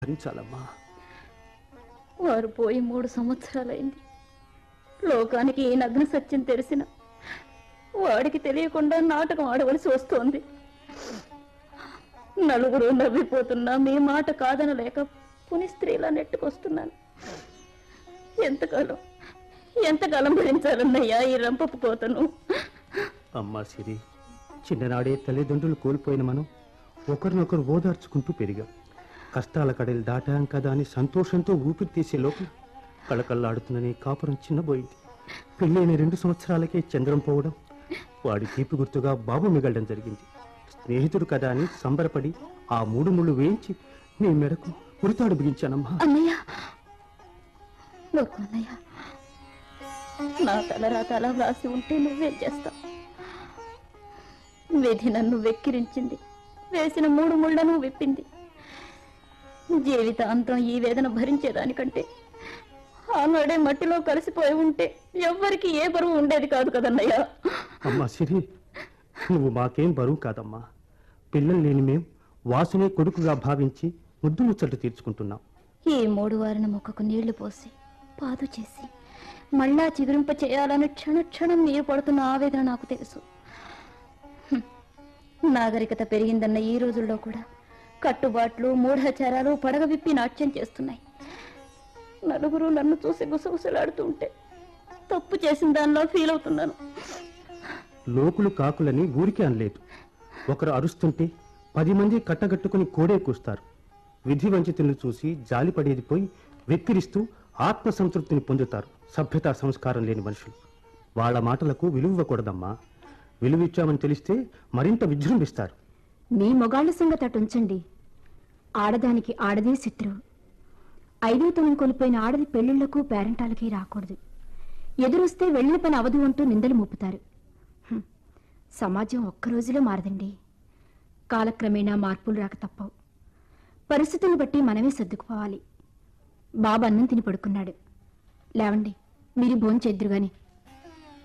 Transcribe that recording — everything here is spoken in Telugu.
భరించాలమ్మా వారు పోయి మూడు సంవత్సరాలైంది లోకానికి ఈ నగ్న సత్యం తెలిసిన వాడికి తెలియకుండా నాటకం ఆడవలసి వస్తోంది నలుగురు నవ్విపోతున్నా మీ మాట కాదనలేక పుని స్త్రీలా నెట్టుకొస్తున్నాను ఎంతకాలం ఎంతకాలం భరించాలన్నయ్యా ఈ రంపపు కోతను అమ్మా సిరి చిన్ననాడే తల్లిదండ్రులు కోల్పోయిన మనం ఒకరినొకరు ఓదార్చుకుంటూ పెరిగాం కష్టాల కడలు దాటాం కదా అని సంతోషంతో ఊపిరి తీసే లోపల కళకళ్ళాడుతున్న నీ కాపురం చిన్నబోయింది పెళ్ళైన రెండు సంవత్సరాలకే చంద్రం పోవడం వాడి తీపి గుర్తుగా బాబు మిగలడం జరిగింది స్నేహితుడు కదా అని సంబరపడి ఆ మూడు ముళ్ళు వేయించి నీ మెడకు ఉరితాడు బిగించానమ్మా అన్నయ్య లోకు అన్నయ్య నా తలరా తల వ్రాసి ఉంటే నువ్వేం చేస్తావు విధి నన్ను వెక్కిరించింది వేసిన మూడు ముళ్లను విప్పింది జీవితాంతం ఈ వేదన భరించేదానికంటే ఆనాడే మట్టిలో కలిసిపోయి ఉంటే ఎవ్వరికి ఏ బరువు ఉండేది కాదు కదన్నయ్య అమ్మా సిరి నువ్వు మాకేం బరువు కాదమ్మా పిల్లలు లేని మేం వాసునే కొడుకుగా భావించి ముద్దు ముచ్చట్లు తీర్చుకుంటున్నాం ఈ మూడు వారిన మొక్కకు నీళ్లు పోసి పాదు చేసి మళ్ళా చిగురింప చేయాలని క్షణ క్షణం మీరు పడుతున్న ఆవేదన నాకు తెలుసు హ్మ్. నాగరికత పెరిగిందన్న ఈ రోజుల్లో కూడా కట్టుబాట్లు మూఢాచారాలు పడగ విప్పి నాట్యం చేస్తున్నాయి నలుగురు నన్ను చూసి గుసగుసలాడుతూ ఉంటే తప్పు చేసిన దానిలో ఫీల్ అవుతున్నాను లోకులు కాకులని ఊరికే అనలేదు ఒకరు అరుస్తుంటే పది మంది కట్టగట్టుకుని కోడే కూస్తారు విధి వంచితులను చూసి జాలిపడేది పోయి వెక్కిరిస్తూ ఆత్మ సంతృప్తిని పొందుతారు సభ్యతా సంస్కారం లేని మనుషులు వాళ్ళ మాటలకు విలువకూడదమ్మా విలువిచ్చామని తెలిస్తే మరింత విజృంభిస్తారు మీ మొగాళ్ళ సంగతి అటు ఉంచండి ఆడదానికి ఆడదే శత్రువు ఐదోతనం కోల్పోయిన ఆడది పెళ్లిళ్లకు పేరెంటాలకి రాకూడదు ఎదురొస్తే వెళ్ళిన పని అవదు అంటూ నిందలు మోపుతారు హ్మ్. సమాజం ఒక్క రోజులో మారదండి కాలక్రమేణా మార్పులు రాక తప్పవు పరిస్థితులను బట్టి మనమే సర్దుకుపోవాలి బాబు అన్నం తిని పడుకున్నాడు లేవండి మీరు భోంచేద్దురు గాని